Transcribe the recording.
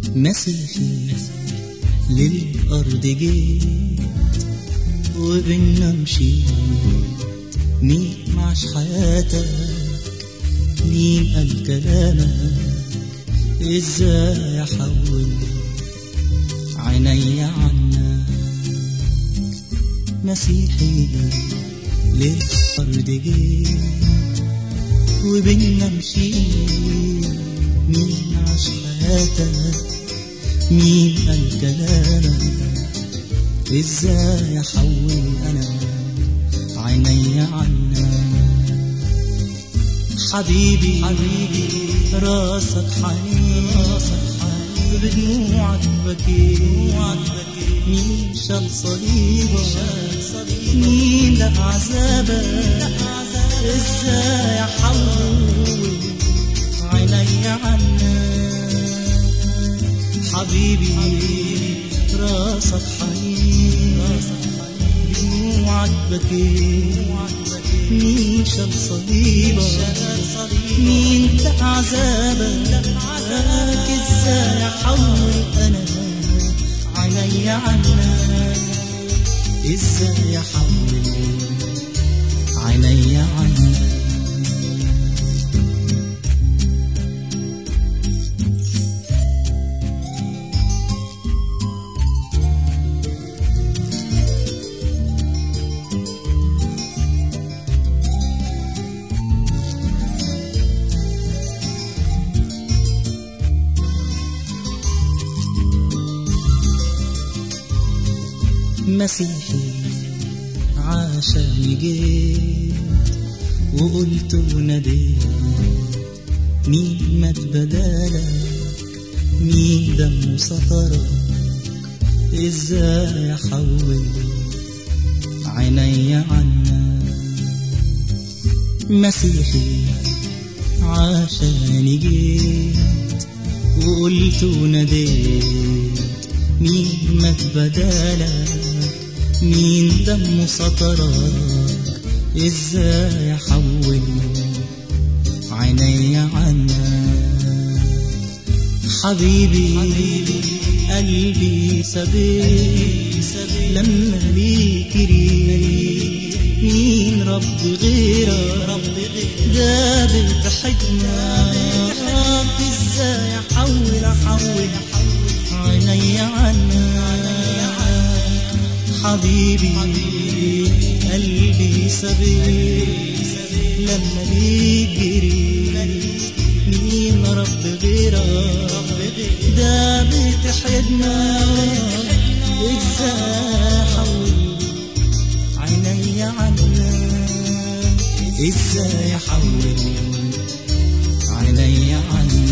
مسيحي للأرض جيت وبينا مشيت مين معش حياتك مين قال كلامك ازاي احول عيني عنك مسيحي للأرض جيت وبينا مشيت مين عاش حياتك مين قال كلامك ازاي احول انا عيني عنك حبيبي حبيبي راسك حنين راسك حنين بدموعك بكيت مين شال صليبك مين لقى عذابك ازاي احول عيني عنك حبيبي راسك حنين دموعك بكيت مين شال صليبك مين دق عذابك ازاي احول انا عيني عنك ازاي احول عيني عنك مسيحي عشان جيت وقلت وناديت مين مات بدالك مين دم سطرك ازاي احول عيني عنك مسيحي عشان جيت وقلت وناديت مين مات بدالك مين دم سطرك ازاي احول عيني عنك حبيبي قلبي سبيل لما ليك ريت مين رب غيرك جابت حجمك ازاي احول احول عيني عنك حبيبي قلبي سبيل لما بيجري مين رب غيرك ده بتحيدنا ازاي احول عيني عنك ازاي احول عيني عنك